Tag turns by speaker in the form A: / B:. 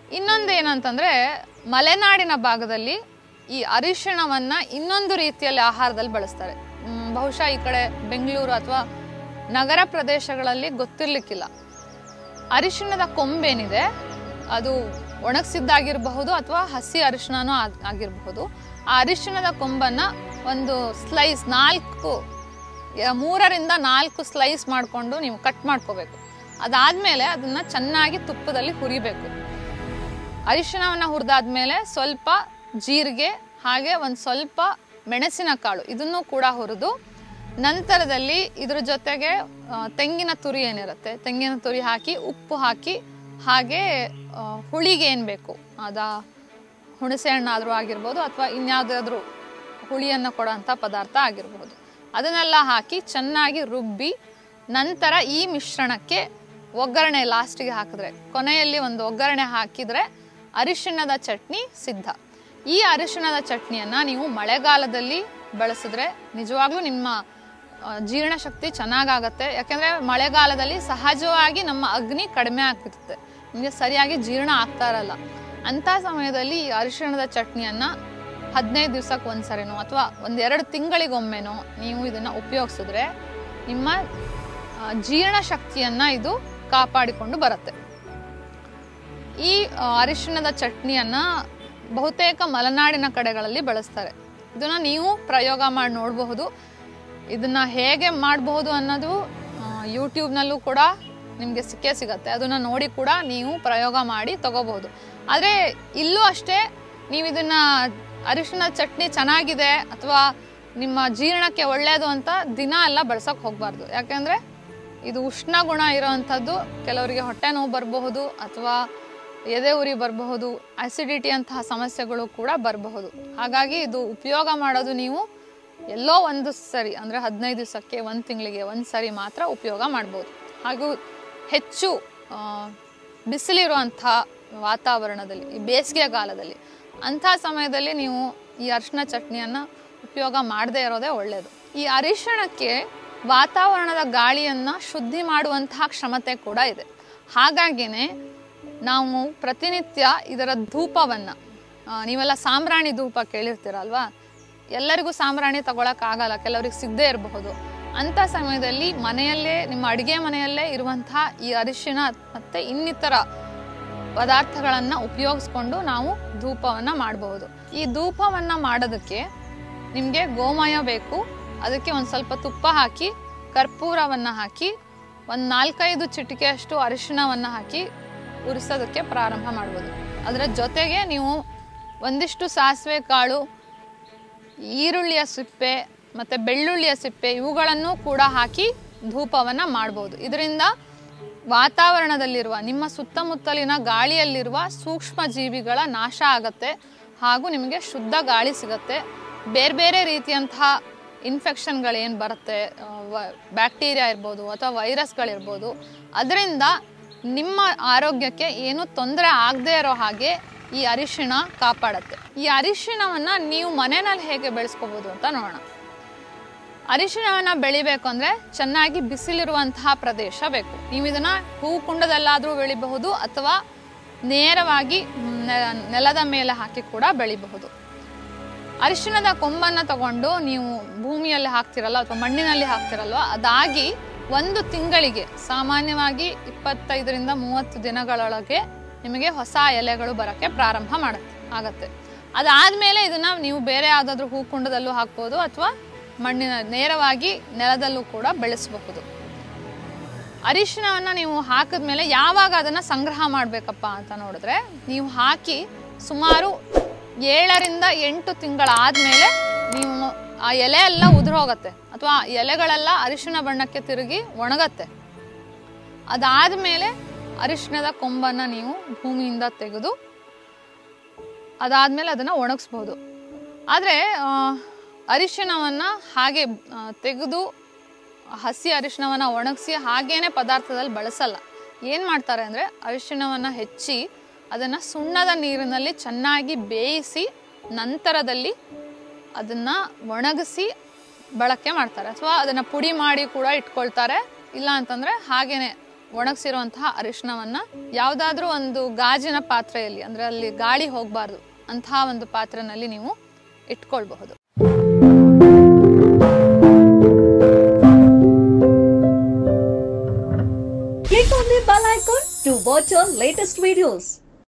A: ಇನ್ನೊಂದು ಏನಂತಂದರೆ ಮಲೆನಾಡಿನ ಭಾಗದಲ್ಲಿ ಈ ಅರಿಶಿಣವನ್ನು ಇನ್ನೊಂದು ರೀತಿಯಲ್ಲಿ ಆಹಾರದಲ್ಲಿ ಬಳಸ್ತಾರೆ ಮ್, ಬಹುಶಃ ಈ ಕಡೆ ಬೆಂಗಳೂರು ಅಥವಾ ನಗರ ಪ್ರದೇಶಗಳಲ್ಲಿ ಗೊತ್ತಿರಲಿಕ್ಕಿಲ್ಲ ಅರಿಶಿಣದ ಕೊಂಬೇನಿದೆ ಅದು ಒಣಗಿಸಿದ್ದಾಗಿರಬಹುದು ಅಥವಾ ಹಸಿ ಅರಿಶಿಣನೂ ಆಗ್- ಆಗಿರಬಹುದು ಆ ಅರಿಶಿಣದ ಕೊಂಬನ್ನು ಒಂದು ಸ್ಲೈಸ್ ನಾಲ್ಕು ಯ- ಮೂರರಿಂದ ನಾಲ್ಕು ಸ್ಲೈಸ್ ಮಾಡಿಕೊಂಡು ನೀವು ಕಟ್ ಮಾಡ್ಕೋಬೇಕು ಅದಾದಮೇಲೆ ಅದನ್ನು ಚೆನ್ನಾಗಿ ತುಪ್ಪದಲ್ಲಿ ಹುರಿಬೇಕು ಅರಿಶಿಣವನ್ನು ಹುರಿದಾದ್ಮೇಲೆ ಸ್ವಲ್ಪ ಜೀರಿಗೆ ಹಾಗೆ ಒಂದು ಸ್ವಲ್ಪ ಮೆಣಸಿನ ಕಾಳು ಇದನ್ನು ಕೂಡ ಹುರಿದು ನಂತರದಲ್ಲಿ ಇದ್ರ ಜೊತೆಗೆ ಆ, ತೆಂಗಿನ ತುರಿ ಏನಿರುತ್ತೆ ತೆಂಗಿನ ತುರಿ ಹಾಕಿ ಉಪ್ಪು ಹಾಕಿ ಹಾಗೆ ಆ, ಹುಳಿಗೆ ಏನು ಬೇಕು ಅದ ಹುಣಸೆ ಹಣ್ಣಾದರೂ ಆಗಿರ್ಬೋದು ಅಥವಾ ಇನ್ಯಾವುದಾದ್ರೂ ಹುಳಿಯನ್ನು ಕೊಡೋಂಥ ಪದಾರ್ಥ ಆಗಿರ್ಬೋದು ಅದನ್ನೆಲ್ಲ ಹಾಕಿ ಚೆನ್ನಾಗಿ ರುಬ್ಬಿ ನಂತರ ಈ ಮಿಶ್ರಣಕ್ಕೆ ಒಗ್ಗರಣೆ ಲಾಸ್ಟಿಗೆ ಹಾಕಿದ್ರೆ ಕೊನೆಯಲ್ಲಿ ಒಂದು ಒಗ್ಗರಣೆ ಹಾಕಿದರೆ ಅರಿಶಿಣದ ಚಟ್ನಿ ಸಿದ್ಧ ಈ ಅರಿಶಿಣದ ಚಟ್ನಿಯನ್ನು ನೀವು ಮಳೆಗಾಲದಲ್ಲಿ ಬಳಸಿದ್ರೆ ನಿಜವಾಗ್ಲೂ ನಿಮ್ಮ ಆ, ಜೀರ್ಣಶಕ್ತಿ ಚೆನ್ನಾಗಾಗತ್ತೆ ಯಾಕೆಂದರೆ ಮಳೆಗಾಲದಲ್ಲಿ ಸಹಜವಾಗಿ ನಮ್ಮ ಅಗ್ನಿ ಕಡಿಮೆ ಆಗ್ತಿರುತ್ತೆ ನಿಮಗೆ ಸರಿಯಾಗಿ ಜೀರ್ಣ ಆಗ್ತಾ ಇರಲ್ಲ ಅಂಥ ಸಮಯದಲ್ಲಿ ಈ ಅರಿಶಿಣದ ಚಟ್ನಿಯನ್ನು ಹದಿನೈದು ದಿವ್ಸಕ್ಕೆ ಒಂದ್ಸರಿನೋ ಅಥವಾ ಒಂದೆರಡು ತಿಂಗಳಿಗೊಮ್ಮೆನೋ ನೀವು ಇದನ್ನು ಉಪಯೋಗಿಸಿದ್ರೆ ನಿಮ್ಮ ಆ, ಜೀರ್ಣಶಕ್ತಿಯನ್ನು ಇದು ಕಾಪಾಡಿಕೊಂಡು ಬರುತ್ತೆ ಈ ಆ, ಅರಿಶಿಣದ ಚಟ್ನಿಯನ್ನು ಬಹುತೇಕ ಮಲೆನಾಡಿನ ಕಡೆಗಳಲ್ಲಿ ಬಳಸ್ತಾರೆ ಇದನ್ನು ನೀವು ಪ್ರಯೋಗ ಮಾಡಿ ನೋಡಬಹುದು ಇದನ್ನು ಹೇಗೆ ಮಾಡಬಹುದು ಅನ್ನೋದು ಯೂಟ್ಯೂಬ್ನಲ್ಲೂ ಕೂಡ ನಿಮಗೆ ಸಿಕ್ಕೇ ಸಿಗತ್ತೆ ಅದನ್ನು ನೋಡಿ ಕೂಡ ನೀವು ಪ್ರಯೋಗ ಮಾಡಿ ತಗೋಬಹುದು ಆದರೆ ಇಲ್ಲೂ ಅಷ್ಟೇ ನೀವು ಇದನ್ನು ಅರಿಶಿಣ ಚಟ್ನಿ ಚೆನ್ನಾಗಿದೆ ಅಥವಾ ನಿಮ್ಮ ಜೀರ್ಣಕ್ಕೆ ಒಳ್ಳೆಯದು ಅಂತ ದಿನ ಎಲ್ಲ ಬಳಸೋಕೆ ಹೋಗಬಾರ್ದು ಯಾಕೆಂದರೆ ಇದು ಉಷ್ಣ ಗುಣ ಇರೋವಂಥದ್ದು ಕೆಲವರಿಗೆ ಹೊಟ್ಟೆ ನೋವು ಬರಬಹುದು ಅಥವಾ ಎದೆ ಉರಿ ಬರಬಹುದು ಅಸಿಡಿಟಿ ಅಂತಹ ಸಮಸ್ಯೆಗಳು ಕೂಡ ಬರಬಹುದು ಹಾಗಾಗಿ ಇದು ಉಪಯೋಗ ಮಾಡೋದು ನೀವು ಎಲ್ಲೋ ಒಂದು ಸರಿ ಅಂದರೆ ಹದಿನೈದು ದಿವಸಕ್ಕೆ ಒಂದು ತಿಂಗಳಿಗೆ ಒಂದು ಸರಿ ಮಾತ್ರ ಉಪಯೋಗ ಮಾಡ್ಬೋದು ಹಾಗೂ ಹೆಚ್ಚು ಆ, ಬಿಸಿಲಿರುವಂಥ ವಾತಾವರಣದಲ್ಲಿ ಈ ಬೇಸಿಗೆ ಕಾಲದಲ್ಲಿ ಅಂಥ ಸಮಯದಲ್ಲಿ ನೀವು ಈ ಅರಿಶಿಣ ಚಟ್ನಿಯನ್ನು ಉಪಯೋಗ ಮಾಡದೇ ಇರೋದೇ ಒಳ್ಳೆಯದು ಈ ಅರಿಶಿಣಕ್ಕೆ ವಾತಾವರಣದ ಗಾಳಿಯನ್ನು ಶುದ್ಧಿ ಮಾಡುವಂತಹ ಕ್ಷಮತೆ ಕೂಡ ಇದೆ ಹಾಗಾಗಿನೇ ನಾವು ಪ್ರತಿನಿತ್ಯ ಇದರ ಧೂಪವನ್ನು ನೀವೆಲ್ಲ ಸಾಂಬ್ರಾಣಿ ಧೂಪ ಕೇಳಿರ್ತೀರಲ್ವಾ ಎಲ್ಲರಿಗೂ ಸಾಂಬ್ರಾಣಿ ತಗೊಳಕ್ಕಾಗಲ್ಲ ಕೆಲವ್ರಿಗೆ ಸಿಗದೇ ಇರಬಹುದು ಅಂಥ ಸಮಯದಲ್ಲಿ ಮನೆಯಲ್ಲೇ ನಿಮ್ಮ ಅಡುಗೆ ಮನೆಯಲ್ಲೇ ಇರುವಂತಹ ಈ ಅರಿಶಿಣ ಮತ್ತು ಇನ್ನಿತರ ಪದಾರ್ಥಗಳನ್ನು ಉಪಯೋಗಿಸ್ಕೊಂಡು ನಾವು ಧೂಪವನ್ನು ಮಾಡಬಹುದು ಈ ಧೂಪವನ್ನು ಮಾಡೋದಕ್ಕೆ ನಿಮಗೆ ಗೋಮಯ ಬೇಕು ಅದಕ್ಕೆ ಒಂದು ಸ್ವಲ್ಪ ತುಪ್ಪ ಹಾಕಿ ಕರ್ಪೂರವನ್ನು ಹಾಕಿ ಒಂದು ನಾಲ್ಕೈದು ಚಿಟಿಕೆಯಷ್ಟು ಅರಿಶಿಣವನ್ನು ಹಾಕಿ ಉರಿಸೋದಕ್ಕೆ ಪ್ರಾರಂಭ ಮಾಡ್ಬೋದು ಅದರ ಜೊತೆಗೆ ನೀವು ಒಂದಿಷ್ಟು ಸಾಸಿವೆ ಕಾಳು ಈರುಳ್ಳಿಯ ಸಿಪ್ಪೆ ಮತ್ತು ಬೆಳ್ಳುಳ್ಳಿಯ ಸಿಪ್ಪೆ ಇವುಗಳನ್ನು ಕೂಡ ಹಾಕಿ ಧೂಪವನ್ನು ಮಾಡ್ಬೋದು ಇದರಿಂದ ವಾತಾವರಣದಲ್ಲಿರುವ ನಿಮ್ಮ ಸುತ್ತಮುತ್ತಲಿನ ಗಾಳಿಯಲ್ಲಿರುವ ಸೂಕ್ಷ್ಮ ಜೀವಿಗಳ ನಾಶ ಆಗತ್ತೆ ಹಾಗೂ ನಿಮಗೆ ಶುದ್ಧ ಗಾಳಿ ಸಿಗತ್ತೆ ಬೇರೆ ಬೇರೆ ರೀತಿಯಂತಹ ಇನ್ಫೆಕ್ಷನ್ಗಳೇನು ಬರುತ್ತೆ ಬ್ಯಾಕ್ಟೀರಿಯಾ ಇರ್ಬೋದು ಅಥವಾ ವೈರಸ್ಗಳಿರ್ಬೋದು ಅದರಿಂದ ನಿಮ್ಮ ಆರೋಗ್ಯಕ್ಕೆ ಏನು ತೊಂದರೆ ಆಗದೇ ಇರೋ ಹಾಗೆ ಈ ಅರಿಶಿಣ ಕಾಪಾಡುತ್ತೆ ಈ ಅರಿಶಿಣವನ್ನು ನೀವು ಮನೆಯಲ್ಲಿ ಹೇಗೆ ಬೆಳೆಸ್ಕೋಬೋದು ಅಂತ ನೋಡೋಣ ಅರಿಶಿಣವನ್ನು ಬೆಳಿಬೇಕು ಅಂದರೆ ಚೆನ್ನಾಗಿ ಬಿಸಿಲಿರುವಂತಹ ಪ್ರದೇಶ ಬೇಕು ನೀವು ಇದನ್ನು ಹೂ ಕುಂಡದಲ್ಲಾದರೂ ಬೆಳಿಬಹುದು ಅಥವಾ ನೇರವಾಗಿ ನೆ- ನೆಲದ ಮೇಲೆ ಹಾಕಿ ಕೂಡ ಬೆಳಿಬಹುದು ಅರಿಶಿಣದ ಕೊಂಬನ್ನು ತಗೊಂಡು ನೀವು ಭೂಮಿಯಲ್ಲಿ ಹಾಕ್ತಿರಲ್ಲ ಅಥವಾ ಮಣ್ಣಿನಲ್ಲಿ ಹಾಕ್ತಿರಲ್ವ ಅದಾಗಿ ಒಂದು ತಿಂಗಳಿಗೆ ಸಾಮಾನ್ಯವಾಗಿ ಇಪ್ಪತ್ತೈದರಿಂದ ಮೂವತ್ತು ದಿನಗಳೊಳಗೆ ನಿಮಗೆ ಹೊಸ ಎಲೆಗಳು ಬರೋಕ್ಕೆ ಪ್ರಾರಂಭ ಮಾಡುತ್ತೆ ಆಗತ್ತೆ ಅದಾದಮೇಲೆ ಇದನ್ನು ನೀವು ಬೇರೆ ಯಾವುದಾದ್ರೂ ಹೂಕುಂಡದಲ್ಲೂ ಹಾಕ್ಬೋದು ಅಥವಾ ಮಣ್ಣಿನ ನೇರವಾಗಿ ನೆಲದಲ್ಲೂ ಕೂಡ ಬೆಳೆಸಬಹುದು ಅರಿಶಿಣವನ್ನು ನೀವು ಹಾಕಿದ್ಮೇಲೆ ಯಾವಾಗ ಅದನ್ನು ಸಂಗ್ರಹ ಮಾಡಬೇಕಪ್ಪ ಅಂತ ನೋಡಿದ್ರೆ ನೀವು ಹಾಕಿ ಸುಮಾರು ಏಳರಿಂದ ಎಂಟು ತಿಂಗಳಾದಮೇಲೆ ನೀವು ಆ ಎಲೆ ಎಲ್ಲ ಉದುರೋಗತ್ತೆ ಅಥವಾ ಎಲೆಗಳೆಲ್ಲ ಅರಿಶಿಣ ಬಣ್ಣಕ್ಕೆ ತಿರುಗಿ ಒಣಗತ್ತೆ ಅದಾದಮೇಲೆ ಅರಿಶಿಣದ ಕೊಂಬನ್ನು ನೀವು ಭೂಮಿಯಿಂದ ತೆಗೆದು ಅದಾದಮೇಲೆ ಅದನ್ನು ಒಣಗಿಸ್ಬೋದು ಆದರೆ ಅರಿಶಿಣವನ್ನು ಹಾಗೆ ಆ, ತೆಗೆದು ಹಸಿ ಅರಿಶಿಣವನ್ನು ಒಣಗಿಸಿ ಹಾಗೇನೆ ಪದಾರ್ಥದಲ್ಲಿ ಬಳಸಲ್ಲ ಏನು ಮಾಡ್ತಾರೆ ಅಂದರೆ ಅರಿಶಿಣವನ್ನು ಹೆಚ್ಚಿ ಅದನ್ನು ಸುಣ್ಣದ ನೀರಿನಲ್ಲಿ ಚೆನ್ನಾಗಿ ಬೇಯಿಸಿ ನಂತರದಲ್ಲಿ ಅದನ್ನು ಒಣಗಿಸಿ ಬಳಕೆ ಮಾಡ್ತಾರೆ ಅಥವಾ ಅದನ್ನು ಪುಡಿ ಮಾಡಿ ಕೂಡ ಇಟ್ಕೊಳ್ತಾರೆ ಇಲ್ಲ ಅಂತಂದರೆ ಹಾಗೇನೆ ಒಣಗಿಸಿರುವಂತಹ ಅರಿಶಿಣವನ್ನ ಯಾವುದಾದ್ರೂ ಒಂದು ಗಾಜಿನ ಪಾತ್ರೆಯಲ್ಲಿ ಅಂದ್ರೆ ಅಲ್ಲಿ ಗಾಳಿ ಹೋಗಬಾರ್ದು ಅಂತಹ ಒಂದು ಪಾತ್ರೆನಲ್ಲಿ ನೀವು ಇಟ್ಕೊಳ್ಬಹುದು
B: Click on the bell icon to watch our latest videos.